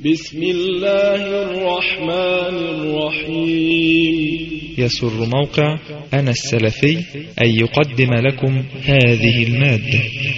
بسم الله الرحمن الرحيم يسر موقع أنا السلفي أن يقدم لكم هذه المادة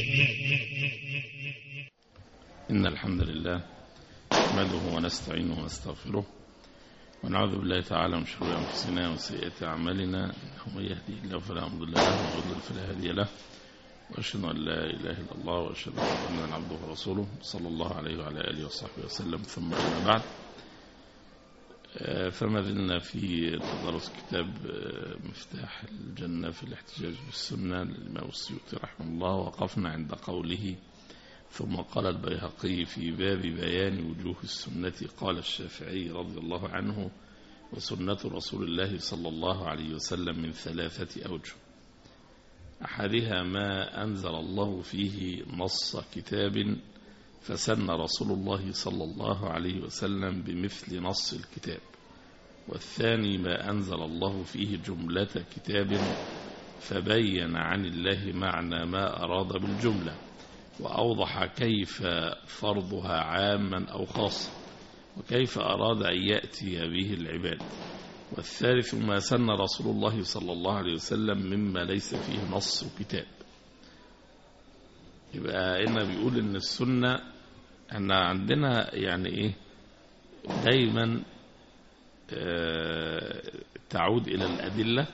إن الحمد لله نحمده ونستعينه ونستغفره ونعوذ بالله تعالى من شرور أنفسنا وسيئات أعمالنا إنه من يهديه الله فلا مضل له ومن يضلل فلا هادي له وأشهد أن لا إله إلا الله وأشهد أن محمدا عبده ورسوله صلى الله عليه وعلى آله وصحبه وسلم ثم أما بعد آه، فما زلنا في تدرس كتاب آه، مفتاح الجنة في الاحتجاج بالسنة للإمام السيوطي رحمه الله وقفنا عند قوله ثم قال البيهقي في باب بيان وجوه السنة قال الشافعي رضي الله عنه وسنة رسول الله صلى الله عليه وسلم من ثلاثة أوجه أحدها ما أنزل الله فيه نص كتاب فسن رسول الله صلى الله عليه وسلم بمثل نص الكتاب والثاني ما أنزل الله فيه جملة كتاب فبين عن الله معنى ما أراد بالجملة وأوضح كيف فرضها عاما أو خاصا وكيف أراد أن يأتي به العباد والثالث ما سن رسول الله صلى الله عليه وسلم مما ليس فيه نص كتاب يبقى هنا بيقول ان السنة احنا عندنا يعني ايه دايما آه، تعود الى الادلة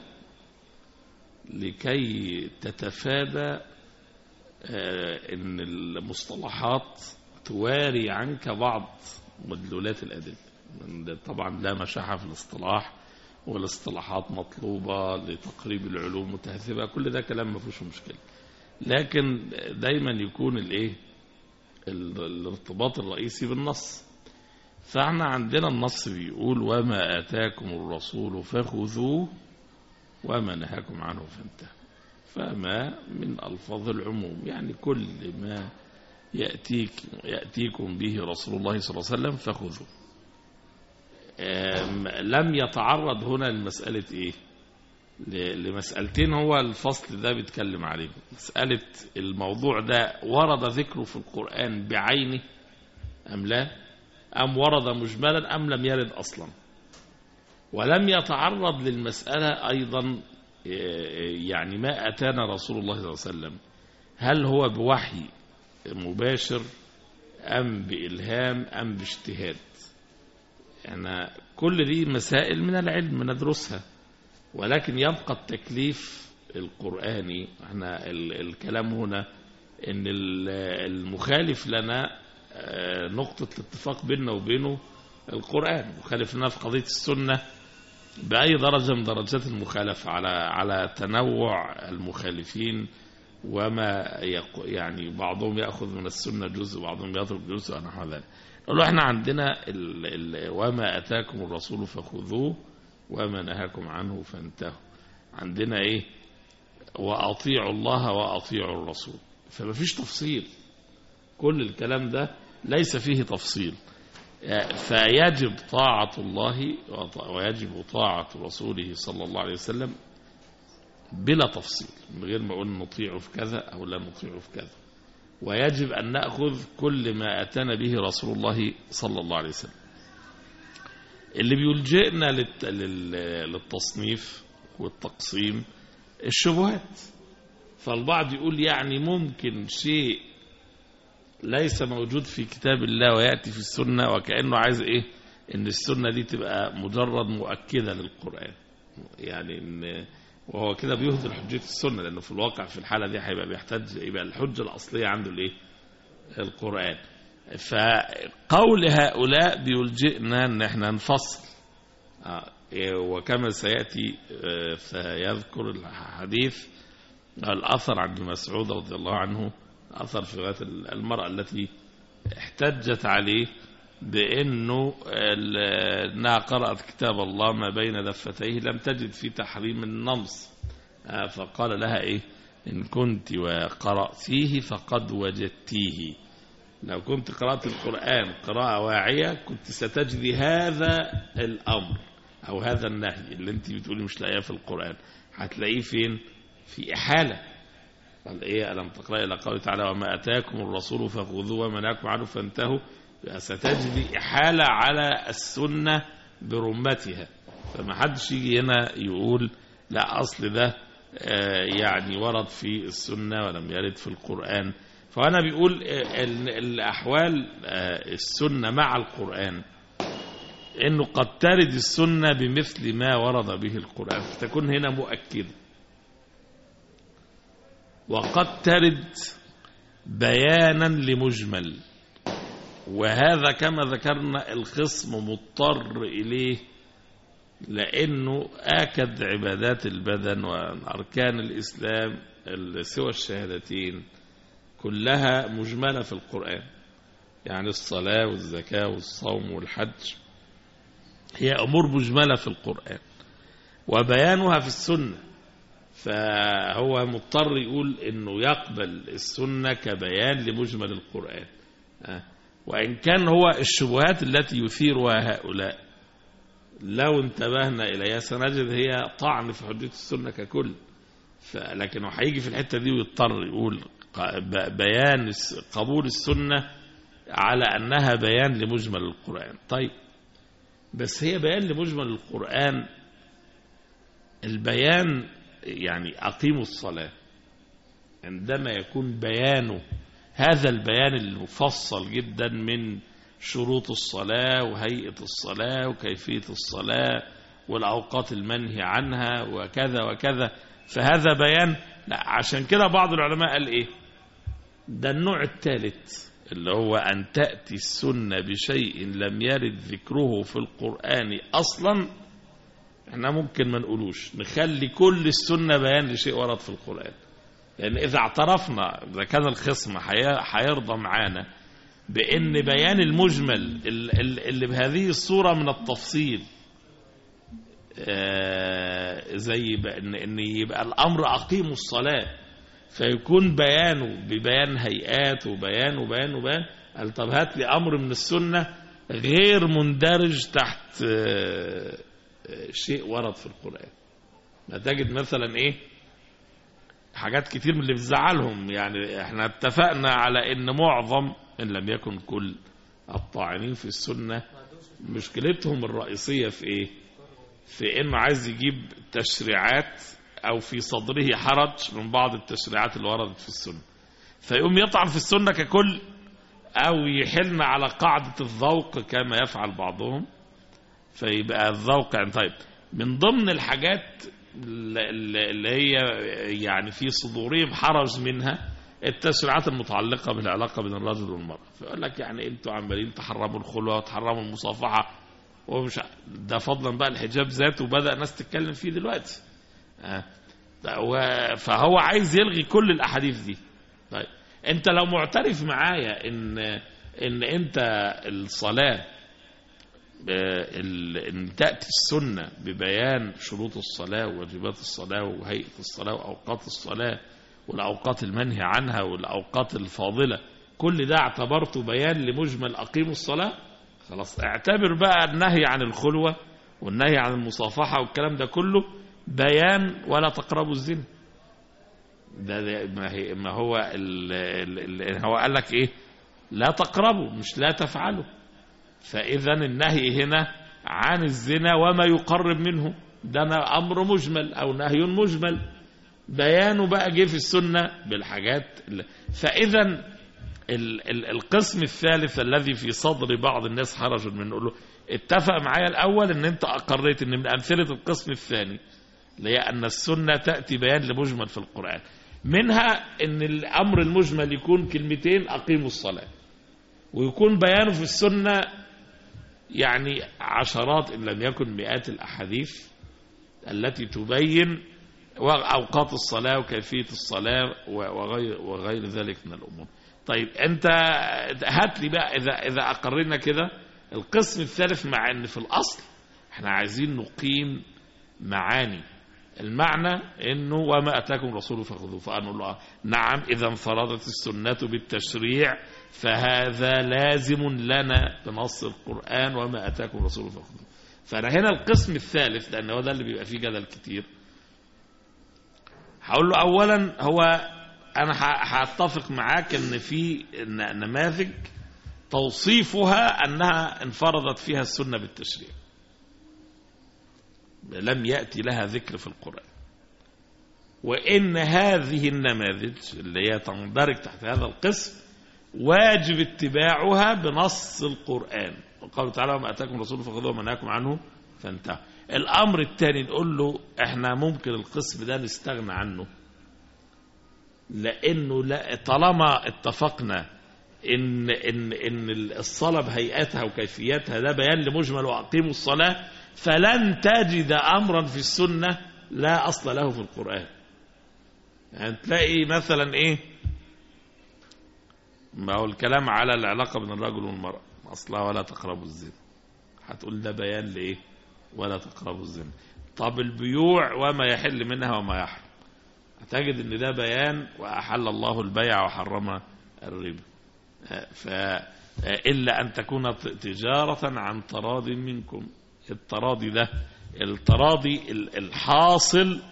لكي تتفادى آه، ان المصطلحات تواري عنك بعض مدلولات الادله ده طبعا لا مشاحه في الاصطلاح والاصطلاحات مطلوبه لتقريب العلوم وتهذيبها كل ده كلام ما فيهوش مشكله لكن دايما يكون الايه ال- الارتباط الرئيسي بالنص فاحنا عندنا النص بيقول وما اتاكم الرسول فخذوه وما نهاكم عنه فانتهوا فما من ألفاظ العموم يعني كل ما يأتيك يأتيكم به رسول الله صلى الله عليه وسلم فخذوه آم، لم يتعرض هنا لمسألة إيه ل- لمسألتين هو الفصل ده بيتكلم عليه مسألة الموضوع ده ورد ذكره في القرآن بعينه أم لا أم ورد مجملا أم لم يرد أصلا ولم يتعرض للمسألة أيضا يعني ما أتانا رسول الله صلى الله عليه وسلم هل هو بوحي مباشر أم بإلهام أم باجتهاد يعني كل دي مسائل من العلم ندرسها ولكن يبقى التكليف القرآني احنا ال- الكلام هنا ان ال- المخالف لنا آه، نقطة الاتفاق بيننا وبينه القرآن مخالف لنا في قضية السنة بأي درجة من درجات المخالفة على على تنوع المخالفين وما يق... يعني بعضهم يأخذ من السنة جزء وبعضهم يترك جزء ونحو ذلك نقول له احنا عندنا ال... ال... وما أتاكم الرسول فخذوه وما نهاكم عنه فانتهوا عندنا ايه وأطيعوا الله وأطيعوا الرسول فما فيش تفصيل كل الكلام ده ليس فيه تفصيل فيجب طاعة الله وط- ويجب طاعة رسوله صلى الله عليه وسلم بلا تفصيل من غير ما أقول نطيعه في كذا أو لا نطيعه في كذا ويجب أن نأخذ كل ما أتانا به رسول الله صلى الله عليه وسلم اللي بيلجئنا للت... لل... للتصنيف والتقسيم الشبهات فالبعض يقول يعني ممكن شيء ليس موجود في كتاب الله ويأتي في السنة وكأنه عايز إيه إن السنة دي تبقى مجرد مؤكدة للقرآن يعني إن وهو كده بيهدر حجية السنة لأنه في الواقع في الحالة دي هيبقى بيحتاج يبقى الحجة الأصلية عنده الإيه القرآن فقول هؤلاء بيلجئنا ان احنا نفصل آه، إيه، وكما سيأتي آه، سيذكر الحديث الأثر عن ابن مسعود رضي الله عنه أثر في غاية المرأة التي احتجت عليه بأنه ال- أنها قرأت كتاب الله ما بين دفتيه لم تجد في تحريم النمص آه، فقال لها إيه إن كنت وقرأتيه فقد وجدتيه لو كنت قرأت القرآن قراءة واعية كنت ستجدي هذا الأمر أو هذا النهي اللي أنت بتقولي مش لاقيه في القرآن هتلاقيه فين في إحالة قال إيه ألم تقرأ إلى قوله تعالى وما أتاكم الرسول فخذوه وما نهاكم عنه فانتهوا ستجد إحالة على السنة برمتها فما حدش يجي هنا يقول لا أصل ده آه، يعني ورد في السنة ولم يرد في القرآن فأنا بيقول آه، ال- الأحوال آه، السنة مع القرآن انه قد ترد السنه بمثل ما ورد به القران فتكون هنا مؤكده وقد ترد بيانا لمجمل وهذا كما ذكرنا الخصم مضطر اليه لانه اكد عبادات البدن واركان الاسلام ال- سوى الشهادتين كلها مجمله في القران يعني الصلاه والزكاه والصوم والحج هي أمور مجملة في القرآن وبيانها في السنة فهو مضطر يقول انه يقبل السنة كبيان لمجمل القرآن آه. وإن كان هو الشبهات التي يثيرها هؤلاء لو انتبهنا إليها سنجد هي طعن في حجية السنة ككل لكن هيجي في الحتة دي ويضطر يقول ق- ب- بيان الس- قبول السنة على أنها بيان لمجمل القرآن طيب بس هي بيان لمجمل القرآن البيان يعني أقيموا الصلاة عندما يكون بيانه هذا البيان المفصل جدا من شروط الصلاة وهيئة الصلاة وكيفية الصلاة والأوقات المنهي عنها وكذا وكذا فهذا بيان لا عشان كده بعض العلماء قال إيه ده النوع الثالث اللي هو أن تأتي السنة بشيء لم يرد ذكره في القرآن أصلا احنا ممكن ما نقولوش نخلي كل السنة بيان لشيء ورد في القرآن لأن إذا اعترفنا إذا كان الخصم حي- هيرضى معانا بأن بيان المجمل ال- ال- اللي بهذه الصورة من التفصيل آه، زي ب- ان إن يبقى الامر اقيموا الصلاه فيكون بيانه ببيان هيئات وبيان وبيان وبيان قال طب هات لي امر من السنه غير مندرج تحت آه، آه، شيء ورد في القران ما تجد مثلا ايه حاجات كتير من اللي بتزعلهم يعني احنا اتفقنا على ان معظم ان لم يكن كل الطاعنين في السنه مشكلتهم الرئيسيه في ايه في انه عايز يجيب تشريعات او في صدره حرج من بعض التشريعات اللي وردت في السنه فيقوم يطعن في السنه ككل او يحلنا على قاعده الذوق كما يفعل بعضهم فيبقى الذوق يعني طيب من ضمن الحاجات اللي اللي هي يعني في صدورهم حرج منها التشريعات المتعلقة بالعلاقة بين الرجل والمرأة فيقول لك يعني انتوا عمالين تحرموا الخلوة وتحرموا المصافحة ومش ع- ده فضلا بقى الحجاب ذاته بدأ ناس تتكلم فيه دلوقتي آه. ده و- فهو عايز يلغي كل الأحاديث دي طيب انت لو معترف معايا ان ان انت الصلاة آه، ال- ان تأتي السنة ببيان شروط الصلاة وواجبات الصلاة وهيئة الصلاة وأوقات الصلاة والأوقات المنهي عنها والأوقات الفاضلة كل ده اعتبرته بيان لمجمل أقيموا الصلاة خلاص اعتبر بقى النهي عن الخلوة والنهي عن المصافحة والكلام ده كله بيان ولا تقربوا الزنا ده, ده ما, هي ما هو ال ال ال هو قال لك ايه لا تقربوا مش لا تفعلوا فإذا النهي هنا عن الزنا وما يقرب منه ده أمر مجمل أو نهي مجمل بيانه بقى جه في السنة بالحاجات اللي- فإذا ال- ال- القسم الثالث الذي في صدر بعض الناس حرج من نقول له اتفق معايا الأول ان انت أقريت ان من أمثلة القسم الثاني اللي هي أن السنة تأتي بيان لمجمل في القرآن منها ان الأمر المجمل يكون كلمتين أقيموا الصلاة ويكون بيانه في السنة يعني عشرات إن لم يكن مئات الأحاديث التي تبين أوقات الصلاة وكيفية الصلاة وغير, وغير ذلك من الأمور طيب أنت هات لي بقى إذا, إذا أقرنا كده القسم الثالث مع أن في الأصل احنا عايزين نقيم معاني المعنى انه وما اتاكم الرسول فخذوه فقالوا له نعم اذا انفردت السنه بالتشريع فهذا لازم لنا بنص القران وما اتاكم الرسول فخذوه فانا هنا القسم الثالث لان هو ده اللي بيبقى فيه جدل كتير هقول له اولا هو انا ه- هتفق معاك ان في ن- نماذج توصيفها أنها انفرضت فيها السنة بالتشريع لم يأتي لها ذكر في القرآن وإن هذه النماذج اللي هي تندرج تحت هذا القسم واجب اتباعها بنص القرآن وقال تعالى وما أتاكم رسول فخذوه وما نهاكم عنه فانتهوا الأمر الثاني نقول له احنا ممكن القسم ده نستغنى عنه لأنه لا طالما اتفقنا إن إن إن الصلاة بهيئتها وكيفيتها ده بيان لمجمل وأقيموا الصلاة فلن تجد أمرا في السنة لا أصل له في القرآن يعني تلاقي مثلا إيه ما هو الكلام على العلاقة بين الرجل والمرأة أصلها ولا تقربوا الزنا هتقول ده بيان لإيه ولا تقربوا الزنا طب البيوع وما يحل منها وما يحرم هتجد ان ده بيان وأحل الله البيع وحرم الربا فإلا أن تكون تجارة عن تراض منكم التراضي ده التراضي الحاصل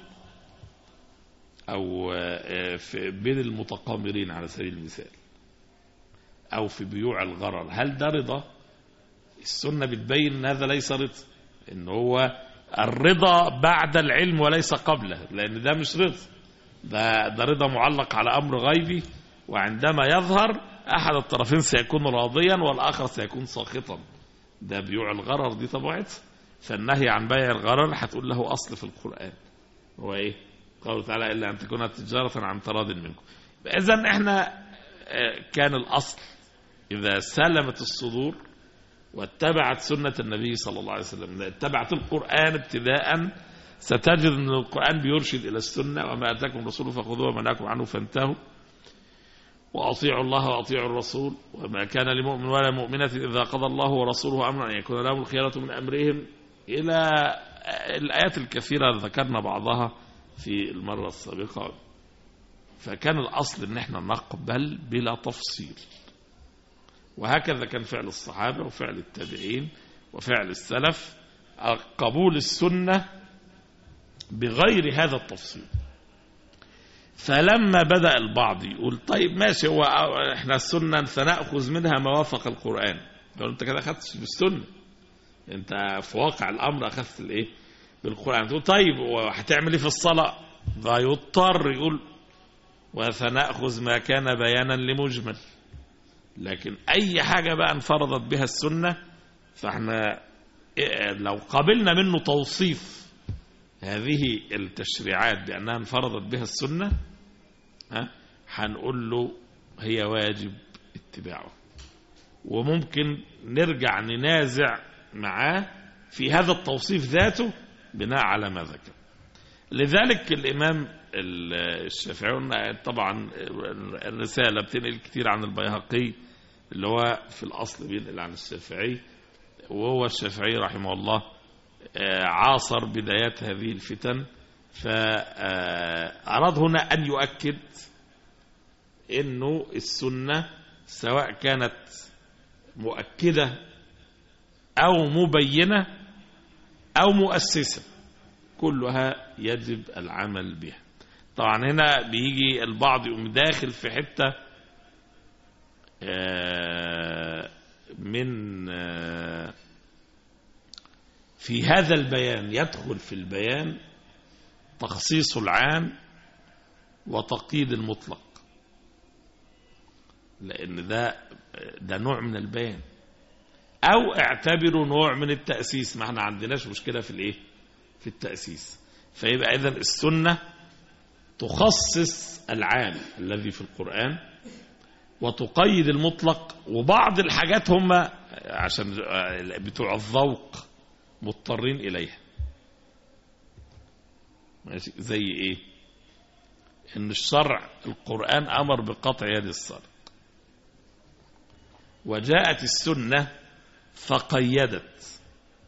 أو في بين المتقامرين على سبيل المثال أو في بيوع الغرر هل ده رضا السنة بتبين أن هذا ليس رضا إن هو الرضا بعد العلم وليس قبله لأن ده مش رضا ده, ده رضا معلق على أمر غيبي وعندما يظهر أحد الطرفين سيكون راضيا والآخر سيكون ساخطا ده بيوع الغرر دي طبيعتها فالنهي عن بيع الغرر هتقول له أصل في القرآن هو إيه قوله تعالى إلا أن تكون تجارة عن تراض منكم إذا إحنا كان الأصل إذا سلمت الصدور واتبعت سنة النبي صلى الله عليه وسلم إذا اتبعت القرآن ابتداء ستجد أن القرآن بيرشد إلى السنة وما أتاكم الرسول فخذوه وما نهاكم عنه فانتهوا وأطيعوا الله وأطيعوا الرسول وما كان لمؤمن ولا مؤمنة إذا قضى الله ورسوله أمرا أن يكون لهم الخيرة من أمرهم إلى الآيات الكثيرة ذكرنا بعضها في المرة السابقة فكان الأصل أن احنا نقبل بلا تفصيل وهكذا كان فعل الصحابة وفعل التابعين وفعل السلف قبول السنة بغير هذا التفصيل فلما بدأ البعض يقول طيب ماشي هو احنا السنة سنأخذ منها ما وافق القرآن قالوا انت كده اخذتش بالسنة انت في واقع الامر اخذت الايه بالقرآن تقول طيب وهتعمل ايه في الصلاة فيضطر يقول وسنأخذ ما كان بيانا لمجمل لكن اي حاجة بقى انفرضت بها السنة فاحنا لو قبلنا منه توصيف هذه التشريعات بأنها انفرضت بها السنة ها هنقول له هي واجب اتباعه وممكن نرجع ننازع معاه في هذا التوصيف ذاته بناء على ما ذكر لذلك الإمام الشافعي طبعا الرسالة بتنقل كتير عن البيهقي اللي هو في الأصل بينقل عن الشافعي وهو الشافعي رحمه الله عاصر بدايات هذه الفتن فأراد هنا أن يؤكد أنه السنة سواء كانت مؤكدة أو مبينة أو مؤسسة كلها يجب العمل بها طبعا هنا بيجي البعض يقوم داخل في حتة من في هذا البيان يدخل في البيان تخصيص العام وتقييد المطلق لأن ده ده نوع من البيان أو اعتبره نوع من التأسيس ما احنا عندناش مشكلة في الايه في التأسيس فيبقى إذا السنة تخصص العام الذي في القرآن وتقيد المطلق وبعض الحاجات هم عشان بتوع الذوق مضطرين إليها ماشي زي إيه إن الشرع القرآن أمر بقطع يد السارق وجاءت السنة فقيدت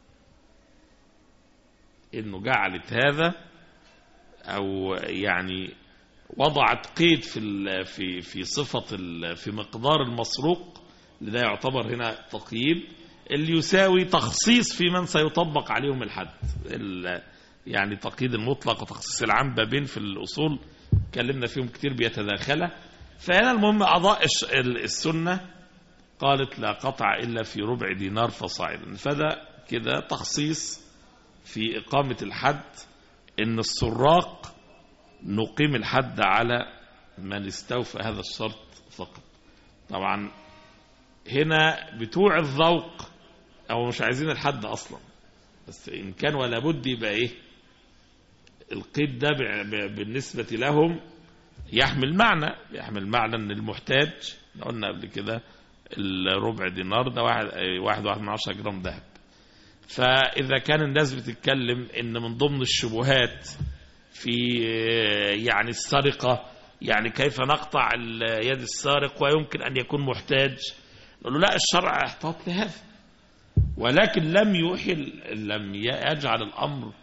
إنه جعلت هذا أو يعني وضعت قيد في في في صفة في مقدار المسروق لذا يعتبر هنا تقييد اللي يساوي تخصيص في من سيطبق عليهم الحد يعني تقييد المطلق وتخصيص العام بابين في الأصول اتكلمنا فيهم كتير بيتداخلة فهنا المهم أعضاء السنة قالت لا قطع إلا في ربع دينار فصاعدا فده كده تخصيص في إقامة الحد إن السراق نقيم الحد على من استوفى هذا الشرط فقط طبعا هنا بتوع الذوق أو مش عايزين الحد أصلا بس إن كان ولا بد يبقى إيه القيد ده ب- ب- بالنسبة لهم يحمل معنى يحمل معنى ان المحتاج إحنا قلنا قبل كده الربع دينار ده واحد واحد واحد من عشرة جرام ذهب فإذا كان الناس بتتكلم إن من ضمن الشبهات في يعني السرقة يعني كيف نقطع ال- يد السارق ويمكن أن يكون محتاج نقول له لا الشرع احتاط لهذا ولكن لم يحل لم يجعل الأمر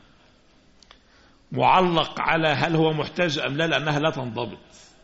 معلق على هل هو محتاج أم لا لأنها لا تنضبط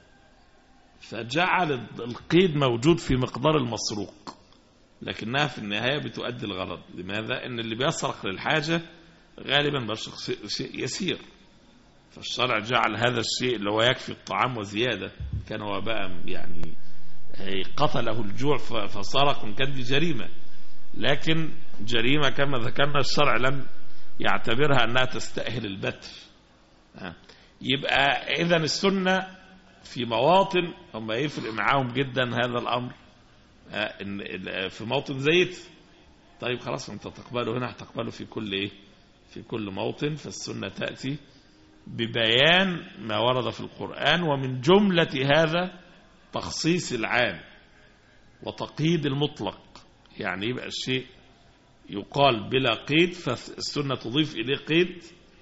فجعل القيد موجود في مقدار المسروق لكنها في النهاية بتؤدي الغرض لماذا؟ إن اللي بيسرق للحاجة غالبا بيسرق شيء- شيء يسير فالشرع جعل هذا الشيء اللي هو يكفي الطعام وزيادة كان هو بقى يعني قتله الجوع ف- فسرق إن كان دي جريمة لكن جريمة كما ذكرنا الشرع لم يعتبرها أنها تستأهل البتر ها. يبقى إذا السنة في مواطن هم يفرق معاهم جدا هذا الأمر ها، إن ال- في موطن زيت طيب خلاص أنت تقبله هنا هتقبله في كل إيه في كل موطن فالسنة تأتي ببيان ما ورد في القرآن ومن جملة هذا تخصيص العام وتقييد المطلق يعني يبقى الشيء يقال بلا قيد فالسنة تضيف إليه قيد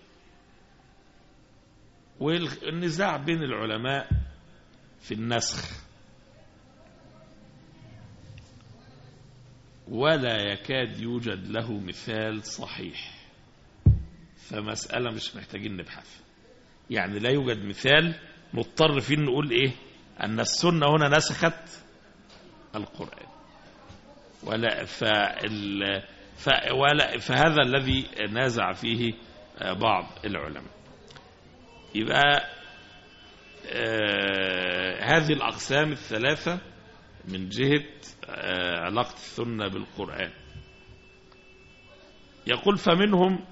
والنزاع بين العلماء في النسخ ولا يكاد يوجد له مثال صحيح فمسألة مش محتاجين نبحث يعني لا يوجد مثال مضطر فيه نقول ايه ان السنة هنا نسخت القرآن ولا فال ف ولا فهذا الذي نازع فيه آه، بعض العلماء يبقى آه، هذه الأقسام الثلاثة من جهة آه، علاقة السنة بالقرآن يقول فمنهم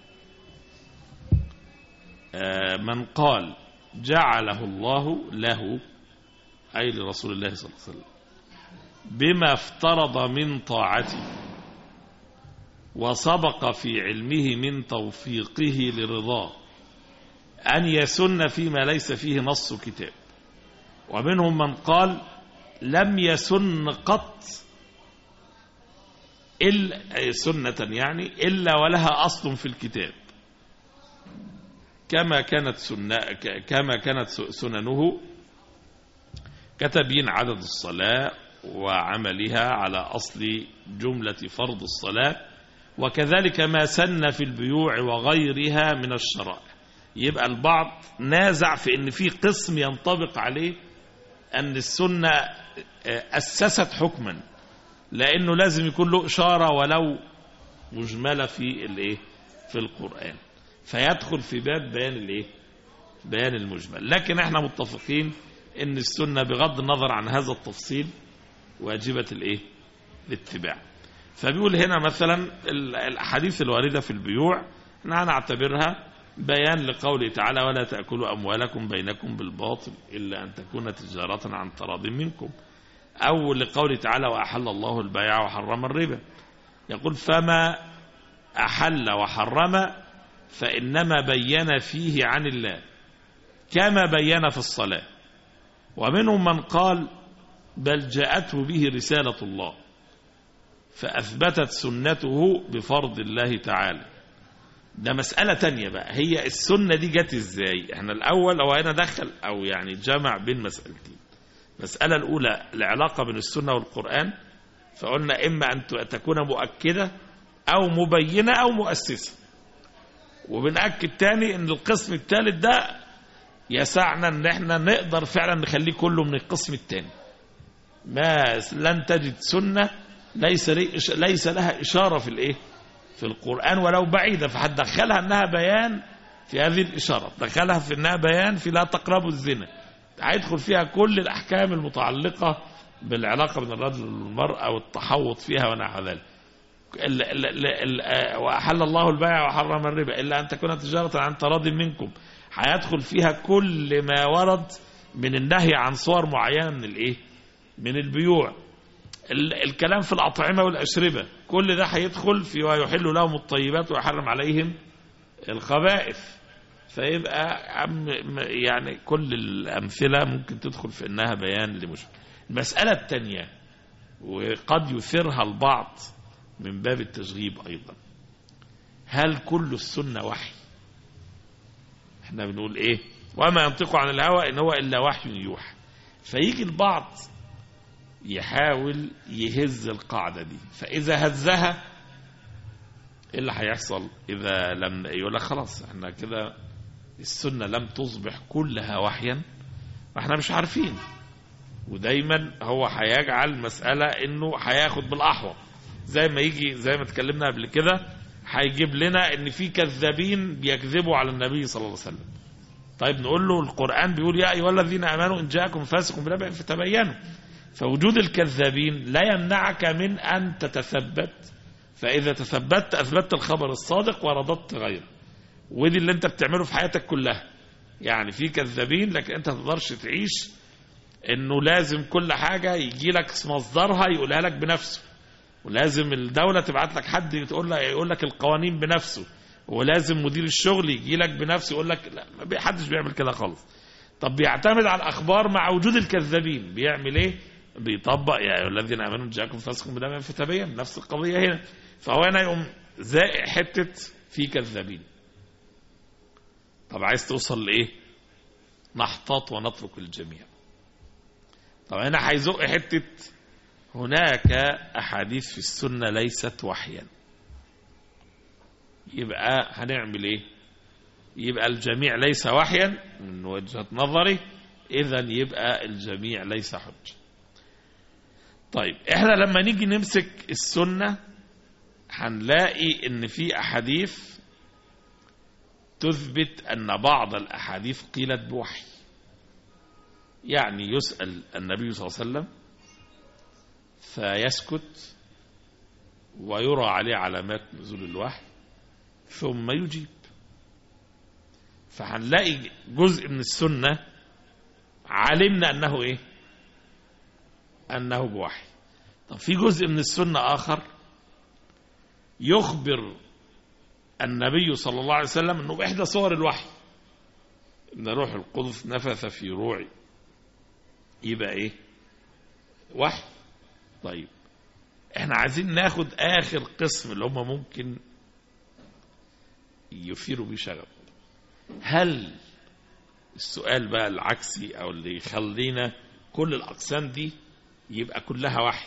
آه، من قال جعله الله له أي لرسول الله صلى الله عليه وسلم بما افترض من طاعته وسبق في علمه من توفيقه لرضاه أن يسن فيما ليس فيه نص كتاب ومنهم من قال لم يسن قط إلا سنة يعني إلا ولها أصل في الكتاب كما كانت سنة كما كانت سننه كتبين عدد الصلاة وعملها على أصل جملة فرض الصلاة وكذلك ما سن في البيوع وغيرها من الشرائع يبقى البعض نازع في ان في قسم ينطبق عليه ان السنة أسست حكما لأنه لازم يكون له إشارة ولو مجملة في الايه في القرآن فيدخل في باب بيان الايه بيان المجمل لكن احنا متفقين ان السنة بغض النظر عن هذا التفصيل واجبة الايه الاتباع فبيقول هنا مثلا الاحاديث الواردة في البيوع احنا هنعتبرها بيان لقوله تعالى ولا تأكلوا أموالكم بينكم بالباطل إلا أن تكون تجارة عن تراض منكم أو لقوله تعالى وأحل الله البيع وحرم الربا يقول فما أحل وحرم فإنما بين فيه عن الله كما بين في الصلاة ومنهم من قال بل جاءته به رسالة الله فأثبتت سنته بفرض الله تعالى ده مسألة تانية بقى هي السنة دي جت ازاي احنا الأول هو هنا دخل أو يعني جمع بين مسألتين المسألة الأولى العلاقة بين السنة والقرآن فقلنا إما أن تكون مؤكدة أو مبينة أو مؤسسة وبنأكد تاني ان القسم الثالث ده يسعنا ان احنا نقدر فعلا نخليه كله من القسم الثاني ما لن تجد سنة ليس ليس لها إشارة في الايه في القرآن ولو بعيدة فهتدخلها انها بيان في هذه الإشارة دخلها في انها بيان في لا تقربوا الزنا هيدخل فيها كل الأحكام المتعلقة بالعلاقة بين الرجل والمرأة والتحوط فيها ونحو ذلك ال- ال- ال- ال- آه، وأحل الله البيع وحرم الربا إلا أن تكون تجارة عن تراض منكم هيدخل فيها كل ما ورد من النهي عن صور معينة من الإيه من البيوع ال- الكلام في الأطعمة والأشربة كل ده هيدخل في ويحل لهم الطيبات ويحرم عليهم الخبائث فيبقى عم- م- يعني كل الأمثلة ممكن تدخل في إنها بيان لمشكلة المسألة الثانية وقد يثيرها البعض من باب التشغيب أيضا هل كل السنة وحي احنا بنقول ايه وما ينطق عن الهوى ان هو الا وحي يوحى فيجي البعض يحاول يهز القاعدة دي فإذا هزها ايه اللي هيحصل إذا لم يقول لك خلاص احنا كده السنة لم تصبح كلها وحيا واحنا مش عارفين ودايما هو هيجعل مسألة انه هياخد بالأحوط زي ما يجي زي ما اتكلمنا قبل كده هيجيب لنا ان في كذابين بيكذبوا على النبي صلى الله عليه وسلم طيب نقول له القرآن بيقول يا أيها الذين آمنوا إن جاءكم فاسق بنبأ فتبينوا فوجود الكذابين لا يمنعك من أن تتثبت فإذا تثبت أثبتت الخبر الصادق ورددت غيره ودي اللي أنت بتعمله في حياتك كلها يعني في كذابين لكن أنت تقدرش تعيش إنه لازم كل حاجة يجي لك مصدرها يقولها لك بنفسه ولازم الدولة تبعت لك حد يقول لك يقول لك القوانين بنفسه ولازم مدير الشغل يجي لك بنفسه يقول لك لا ما حدش بيعمل كده خالص طب بيعتمد على الاخبار مع وجود الكذابين بيعمل ايه بيطبق يا ايها الذين امنوا إن جاءكم فاسق بنبأ فتبين نفس القضيه هنا فهو هنا يقوم زائق حته في كذابين طب عايز توصل لايه نحتاط ونترك الجميع طب هنا هيزق حته هناك احاديث في السنه ليست وحيا يبقى هنعمل ايه يبقى الجميع ليس وحيا من وجهة نظري اذا يبقى الجميع ليس حجة طيب احنا لما نيجي نمسك السنة هنلاقي ان في احاديث تثبت ان بعض الاحاديث قيلت بوحي يعني يسأل النبي صلى الله عليه وسلم فيسكت ويرى عليه علامات نزول الوحي ثم يجيب فهنلاقي جزء من السنة علمنا أنه إيه أنه بوحي طب في جزء من السنة آخر يخبر النبي صلى الله عليه وسلم أنه بإحدى صور الوحي إن روح القدس نفث في روعي يبقى إيه وحي طيب احنا عايزين ناخد آخر قسم اللي هم ممكن يثيروا بيه شغب هل السؤال بقى العكسي او اللي يخلينا كل الاقسام دي يبقى كلها وحي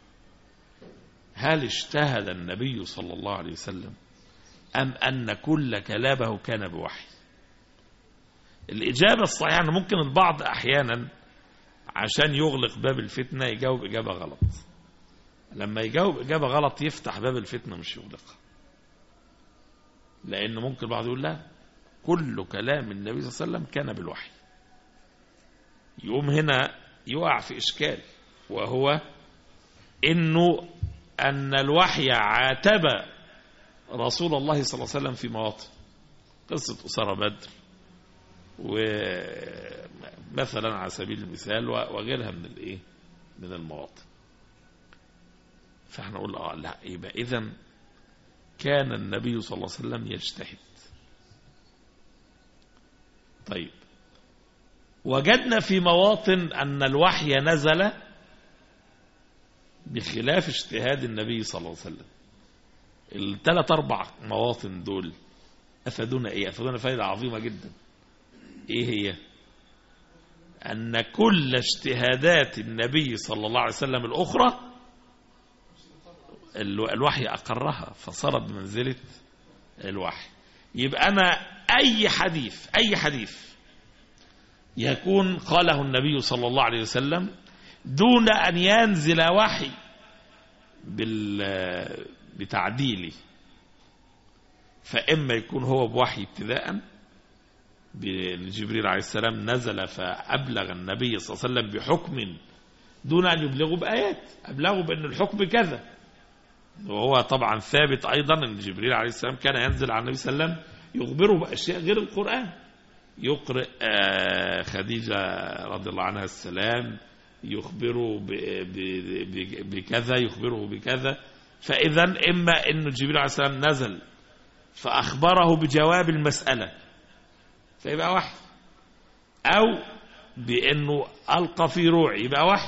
هل اجتهد النبي صلى الله عليه وسلم ام ان كل كلامه كان بوحي الاجابه الصحيحه ان ممكن البعض احيانا عشان يغلق باب الفتنه يجاوب اجابه غلط لما يجاوب اجابه غلط يفتح باب الفتنه مش يغلقها لأن ممكن البعض يقول لا كل كلام النبي صلى الله عليه وسلم كان بالوحي يقوم هنا يقع في إشكال وهو إنه أن الوحي عاتب رسول الله صلى الله عليه وسلم في مواطن قصة أسرة بدر ومثلا على سبيل المثال وغيرها من الايه من المواطن فاحنا نقول اه لا يبقى اذا كان النبي صلى الله عليه وسلم يجتهد طيب وجدنا في مواطن أن الوحي نزل بخلاف اجتهاد النبي صلى الله عليه وسلم الثلاث أربع مواطن دول أفادونا إيه أفادونا فائدة عظيمة جدا إيه هي أن كل اجتهادات النبي صلى الله عليه وسلم الأخرى الوحي أقرها فصارت بمنزلة الوحي يبقى أنا أي حديث أي حديث يكون قاله النبي صلى الله عليه وسلم دون أن ينزل وحي بال بتعديله فإما يكون هو بوحي ابتداء جبريل عليه السلام نزل فأبلغ النبي صلى الله عليه وسلم بحكم دون أن يبلغوا بآيات أبلغوا بأن الحكم كذا وهو طبعا ثابت أيضا أن جبريل عليه السلام كان ينزل على النبي صلى الله عليه وسلم يخبره بأشياء غير القرآن يقرأ آه، خديجة رضي الله عنها السلام يخبره ب- ب- ب- بكذا يخبره بكذا فإذا إما أن جبريل عليه السلام نزل فأخبره بجواب المسألة فيبقى وحي أو بأنه ألقى في روع يبقى وحي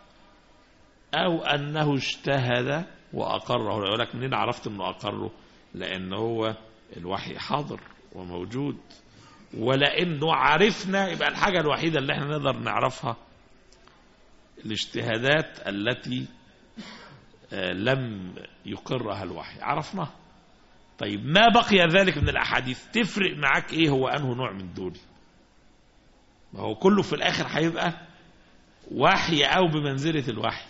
أو أنه اجتهد وأقره يقول لك منين عرفت أنه أقره لأن هو الوحي حاضر وموجود ولأنه عرفنا يبقى الحاجة الوحيدة اللي احنا نقدر نعرفها الاجتهادات التي آه، لم يقرها الوحي عرفناها طيب ما بقي ذلك من الأحاديث تفرق معاك إيه هو أنه نوع من دول ما هو كله في الآخر هيبقى وحي أو بمنزلة الوحي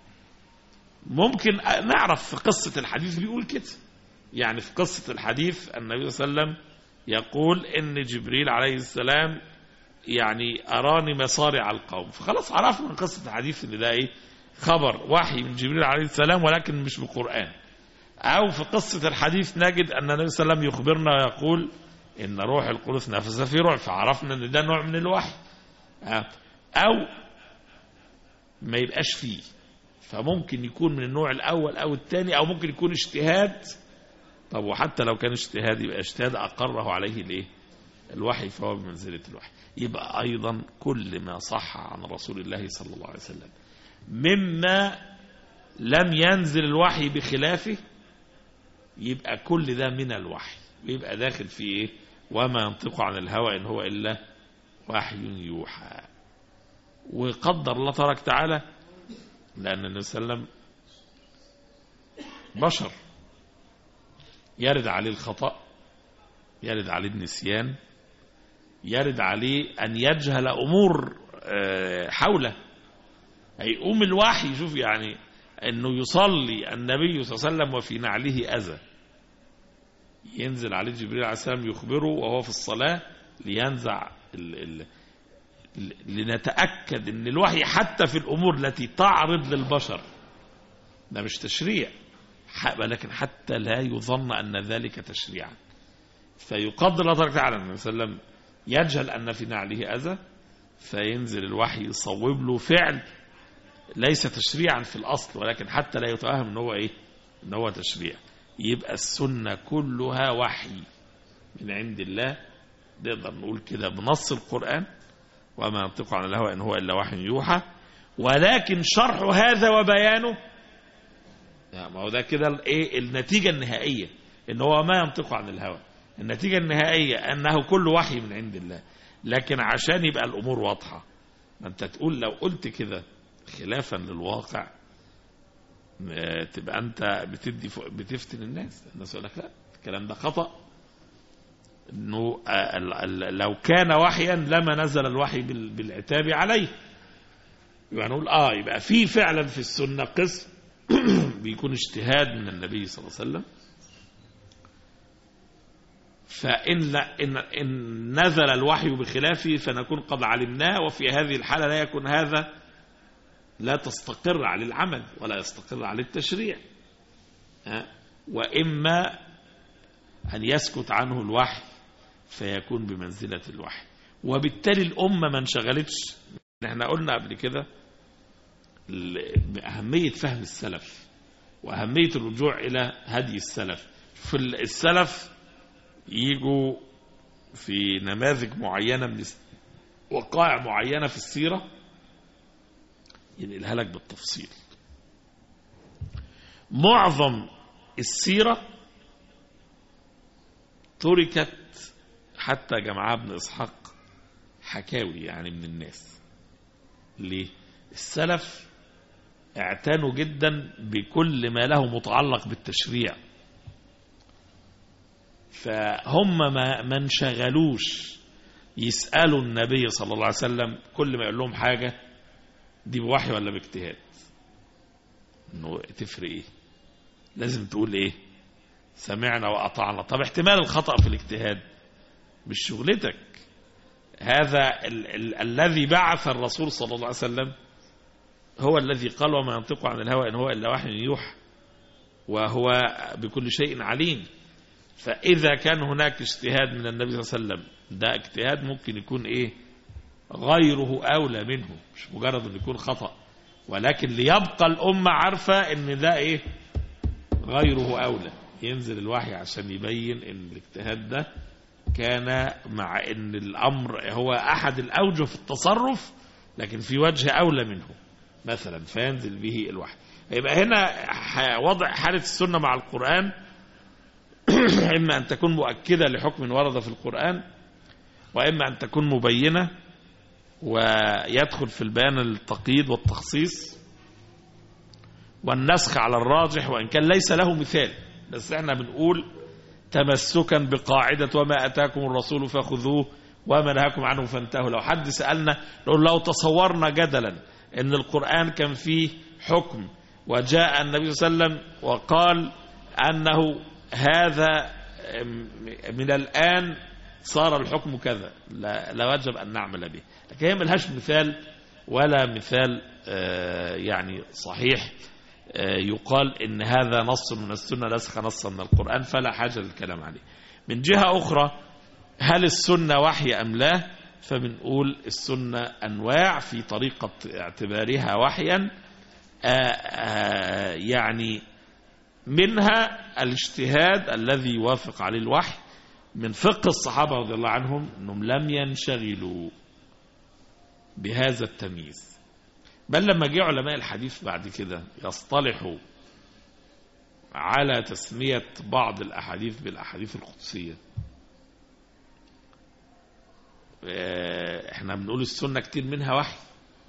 ممكن نعرف في قصة الحديث بيقول كده يعني في قصة الحديث النبي صلى الله عليه وسلم يقول إن جبريل عليه السلام يعني أراني مصارع القوم فخلاص عرفنا من قصة الحديث إن ده إيه خبر وحي من جبريل عليه السلام ولكن مش بقرآن أو في قصة الحديث نجد أن النبي صلى الله عليه وسلم يخبرنا ويقول إن روح القدس نفس في روح فعرفنا إن ده نوع من الوحي آه. أو ما يبقاش فيه فممكن يكون من النوع الأول أو الثاني أو ممكن يكون اجتهاد طب وحتى لو كان اجتهاد يبقى اجتهاد أقره عليه الإيه الوحي فهو بمنزلة الوحي يبقى أيضا كل ما صح عن رسول الله صلى الله عليه وسلم مما لم ينزل الوحي بخلافه يبقى كل ده من الوحي يبقى داخل في ايه وما ينطق عن الهوى ان هو الا وحي يوحى وقدر الله تبارك تعالى لان النبي صلى الله عليه وسلم بشر يرد عليه الخطأ يرد عليه النسيان يرد عليه أن يجهل أمور آه، حوله هيقوم الوحي شوف يعني أنه يصلي النبي صلى الله عليه وسلم وفي نعله أذى ينزل عليه جبريل عليه السلام يخبره وهو في الصلاة لينزع ال ال ل- لنتأكد أن الوحي حتى في الأمور التي تعرض للبشر ده مش تشريع ح- ولكن حتى لا يظن أن ذلك تشريعا فيقدر الله تبارك وتعالى النبي صلى الله عليه وسلم يجهل أن في نعله أذى فينزل الوحي يصوب له فعل ليس تشريعا في الأصل ولكن حتى لا يتوهم ان هو إيه ان هو تشريع يبقى السنة كلها وحي من عند الله نقدر نقول كده بنص القرآن وما ينطق عن الهوى إن هو إلا وحي يوحى ولكن شرح هذا وبيانه يعني ما هو ده كده الايه النتيجة النهائية ان هو ما ينطق عن الهوى النتيجة النهائية انه كل وحي من عند الله لكن عشان يبقى الامور واضحة ما انت تقول لو قلت كده خلافا للواقع آه، تبقى انت بتدي فوق- بتفتن الناس الناس يقول لك لا الكلام ده خطأ انه آه، ال- ال- لو كان وحيا لما نزل الوحي بال- بالعتاب عليه يبقى نقول اه يبقى في فعلا في السنة قسم بيكون اجتهاد من النبي صلى الله عليه وسلم فإن لا إن, إن نزل الوحي بخلافه فنكون قد علمناه وفي هذه الحالة لا يكون هذا لا تستقر عليه العمل ولا يستقر عليه التشريع ها؟ وإما أن يسكت عنه الوحي فيكون بمنزلة الوحي وبالتالي الأمة ما انشغلتش احنا قلنا قبل كده ال- بأهمية فهم السلف وأهمية الرجوع إلى هدي السلف في ال- السلف يجوا في نماذج معينة من الس- وقائع معينة في السيرة ينقلها لك بالتفصيل معظم السيرة تركت حتى جمعها ابن إسحاق حكاوي يعني من الناس ليه السلف اعتنوا جدا بكل ما له متعلق بالتشريع فهم ما ما انشغلوش يسألوا النبي صلى الله عليه وسلم كل ما يقول لهم حاجة دي بوحي ولا باجتهاد انه تفرق ايه لازم تقول ايه سمعنا وأطعنا طب احتمال الخطأ في الاجتهاد مش شغلتك هذا ال ال الذي بعث الرسول صلى الله عليه وسلم هو الذي قال وما ينطق عن الهوى إن هو إلا وحي يوحى وهو بكل شيء عليم فإذا كان هناك اجتهاد من النبي صلى الله عليه وسلم ده اجتهاد ممكن يكون إيه غيره أولى منه مش مجرد أن يكون خطأ ولكن ليبقى الأمة عارفة أن ده إيه غيره أولى ينزل الوحي عشان يبين أن الاجتهاد ده كان مع أن الأمر هو أحد الأوجه في التصرف لكن في وجه أولى منه مثلا فينزل به الوحي يبقى هنا ح- وضع حالة السنة مع القرآن إما أن تكون مؤكدة لحكم ورد في القرآن وإما أن تكون مبينة ويدخل في البيان التقييد والتخصيص والنسخ على الراجح وإن كان ليس له مثال بس احنا بنقول تمسكا بقاعدة وما أتاكم الرسول فخذوه وما نهاكم عنه فانتهوا لو حد سألنا نقول لو تصورنا جدلا ان القرآن كان فيه حكم وجاء النبي صلى الله عليه وسلم وقال أنه هذا من الآن صار الحكم كذا لا, لا وجب أن نعمل به لكن هي ملهاش مثال ولا مثال آه، يعني صحيح آه، يقال ان هذا نص من السنة نسخ نصا من القرآن فلا حاجة للكلام عليه من جهة أخرى هل السنة وحي أم لا فبنقول السنة أنواع في طريقة اعتبارها وحيا آه، آه، يعني منها الاجتهاد الذي يوافق عليه الوحي من فقه الصحابة رضي الله عنهم أنهم لم ينشغلوا بهذا التمييز بل لما جاء علماء الحديث بعد كده يصطلحوا على تسمية بعض الأحاديث بالأحاديث القدسية احنا بنقول السنة كتير منها وحي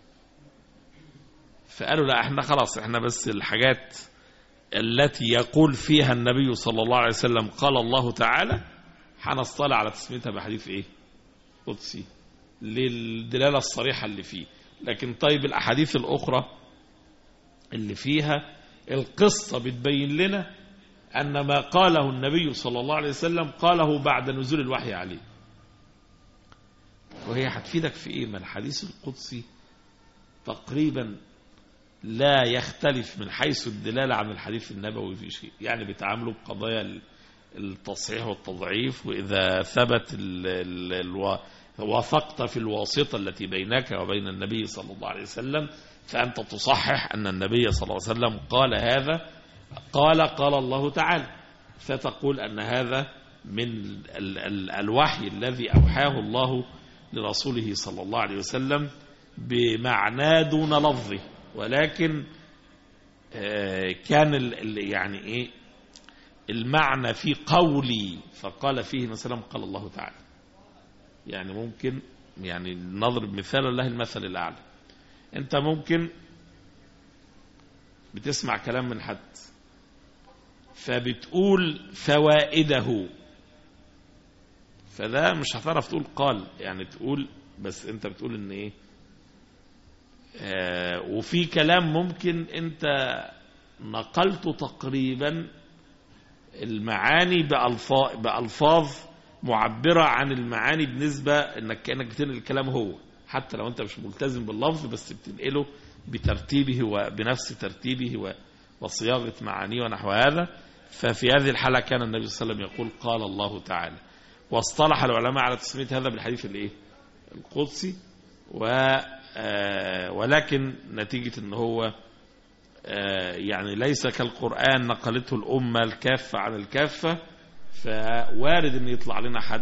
فقالوا لا احنا خلاص احنا بس الحاجات التي يقول فيها النبي صلى الله عليه وسلم قال الله تعالى هنصطلع على تسميتها بحديث ايه قدسي للدلالة الصريحة اللي فيه لكن طيب الأحاديث الأخرى اللي فيها القصة بتبين لنا أن ما قاله النبي صلى الله عليه وسلم قاله بعد نزول الوحي عليه وهي هتفيدك في إيه ما الحديث القدسي تقريبا لا يختلف من حيث الدلالة عن الحديث النبوي في شيء يعني بيتعاملوا بقضايا التصحيح والتضعيف وإذا ثبت ال ال الو... وافقت في الواسطة التي بينك وبين النبي صلى الله عليه وسلم فأنت تصحح أن النبي صلى الله عليه وسلم قال هذا قال قال الله تعالى فتقول أن هذا من ال ال الوحي الذي أوحاه الله لرسوله صلى الله عليه وسلم بمعنى دون لفظه ولكن كان يعني ايه المعنى في قولي فقال فيه مثلا قال الله تعالى يعني ممكن يعني نضرب مثال الله المثل الأعلى أنت ممكن بتسمع كلام من حد فبتقول فوائده فده مش هتعرف تقول قال يعني تقول بس انت بتقول ان ايه آه وفي كلام ممكن انت نقلت تقريبا المعاني بألفاظ, بألفاظ معبرة عن المعاني بنسبة انك كأنك بتنقل الكلام هو حتى لو انت مش ملتزم باللفظ بس بتنقله بترتيبه وبنفس ترتيبه وصياغة معانيه ونحو هذا ففي هذه الحالة كان النبي صلى الله عليه وسلم يقول قال الله تعالى واصطلح العلماء على تسمية هذا بالحديث الايه القدسي و ولكن نتيجة ان هو يعني ليس كالقرآن نقلته الأمة الكافة عن الكافة فوارد ان يطلع لنا حد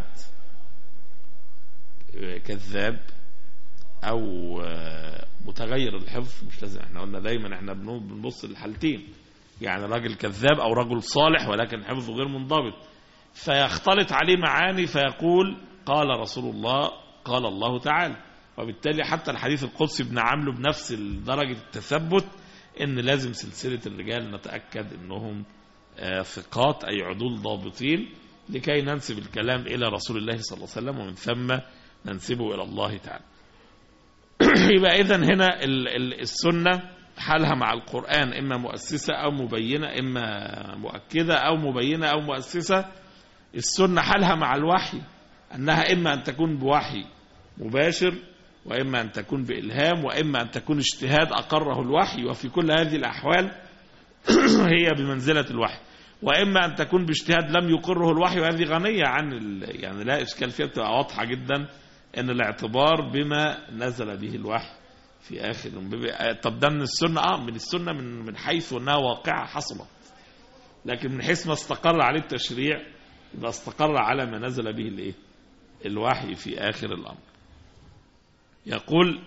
كذاب او متغير الحفظ مش لازم احنا قلنا دايما احنا بنبص للحالتين يعني راجل كذاب او رجل صالح ولكن حفظه غير منضبط فيختلط عليه معاني فيقول قال رسول الله قال الله تعالى وبالتالي حتى الحديث القدسي بنعامله بنفس درجة التثبت ان لازم سلسلة الرجال نتأكد انهم ثقات أي عدول ضابطين لكي ننسب الكلام إلى رسول الله صلى الله عليه وسلم ومن ثم ننسبه إلى الله تعالى يبقى إذن هنا السنة حالها مع القرآن إما مؤسسة أو مبينة إما مؤكدة أو مبينة أو مؤسسة السنة حالها مع الوحي أنها إما أن تكون بوحي مباشر وإما أن تكون بإلهام وإما أن تكون اجتهاد أقره الوحي وفي كل هذه الأحوال هي بمنزلة الوحي وإما أن تكون باجتهاد لم يقره الوحي وهذه غنية عن ال... يعني لا إشكال فيها بتبقى واضحة جدا أن الاعتبار بما نزل به الوحي في آخر طب ده من السنة آه من السنة من من حيث أنها واقعة حصلت لكن من حيث ما استقر عليه التشريع يبقى استقر على ما نزل به الايه الوحي في آخر الأمر يقول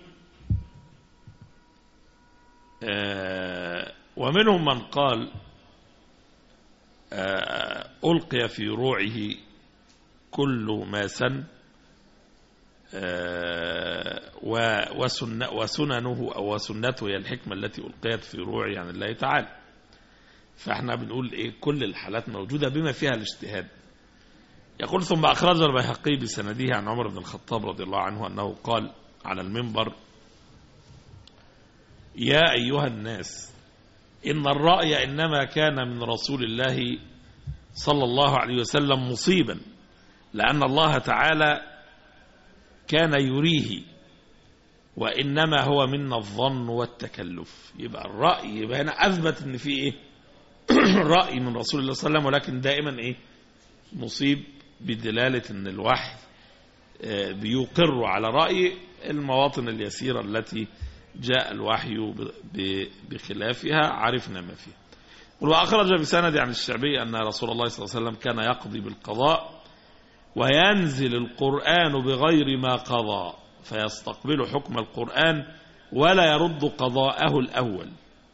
آه ومنهم من قال آه ألقي في روعه كل ما سن آه وسن وسننه أو وسنته هي الحكمة التي ألقيت في روعه عن الله تعالى فاحنا بنقول ايه كل الحالات موجودة بما فيها الاجتهاد يقول ثم أخرج البيهقي بسنده عن عمر بن الخطاب رضي الله عنه أنه قال على المنبر يا أيها الناس إن الرأي إنما كان من رسول الله صلى الله عليه وسلم مصيبا لأن الله تعالى كان يريه وإنما هو منا الظن والتكلف يبقى الرأي يبقى هنا أثبت إن في إيه رأي من رسول الله صلى الله عليه وسلم ولكن دائما إيه مصيب بدلالة أن الوحي بيقر على رأي المواطن اليسيرة التي جاء الوحي بخلافها عرفنا ما فيها وأخرج بسند عن الشعبي أن رسول الله صلى الله عليه وسلم كان يقضي بالقضاء وينزل القرآن بغير ما قضى فيستقبل حكم القرآن ولا يرد قضاءه الأول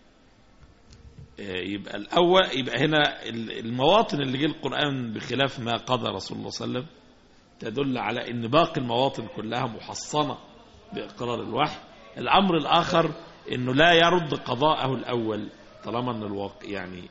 يبقى الأول يبقى هنا المواطن اللي جه القرآن بخلاف ما قضى رسول الله صلى الله عليه وسلم تدل على أن باقي المواطن كلها محصنة بإقرار الوحي الأمر الآخر أنه لا يرد قضاءه الأول طالما أن الواقع يعني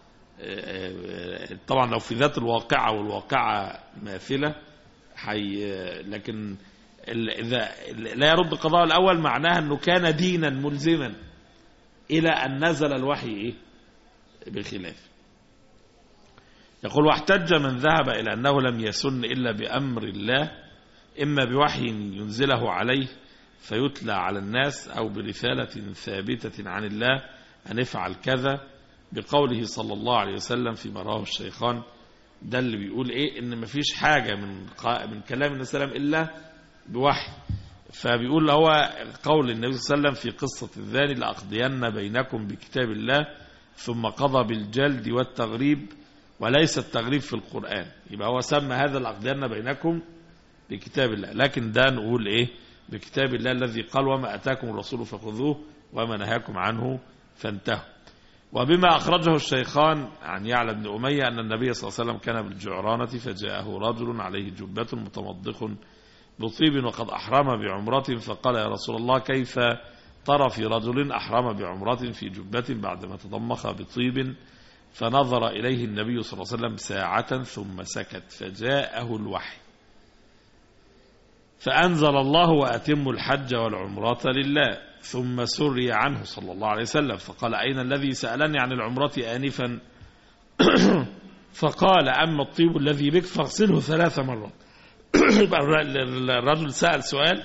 طبعا لو في ذات الواقعة والواقعة ماثلة حي لكن إذا لا يرد قضاءه الأول معناها أنه كان دينا ملزما إلى أن نزل الوحي إيه؟ بالخلاف يقول واحتج من ذهب إلى أنه لم يسن إلا بأمر الله إما بوحي ينزله عليه فيتلى على الناس أو برسالة ثابتة عن الله أن افعل كذا بقوله صلى الله عليه وسلم في مراه الشيخان ده اللي بيقول إيه إن مفيش حاجة من من كلام النبي صلى الله عليه وسلم إلا بوحي فبيقول هو قول النبي صلى الله عليه وسلم في قصة الذاني لأقضين بينكم بكتاب الله ثم قضى بالجلد والتغريب وليس التغريب في القرآن يبقى هو سمى هذا الأقضين بينكم بكتاب الله لكن ده نقول إيه بكتاب الله الذي قال وما أتاكم الرسول فخذوه وما نهاكم عنه فانتهوا وبما أخرجه الشيخان عن يعلى بن أمية أن النبي صلى الله عليه وسلم كان بالجعرانة فجاءه رجل عليه جبة متمضخ بطيب وقد أحرم بعمرة فقال يا رسول الله كيف ترى في رجل أحرم بعمرة في جبة بعدما تضمخ بطيب فنظر إليه النبي صلى الله عليه وسلم ساعة ثم سكت فجاءه الوحي فأنزل الله وأتم الحج والعمرة لله ثم سري عنه صلى الله عليه وسلم فقال أين الذي سألني عن العمرة آنفا فقال أما الطيب الذي بك فاغسله ثلاث مرات يبقى الرجل سأل سؤال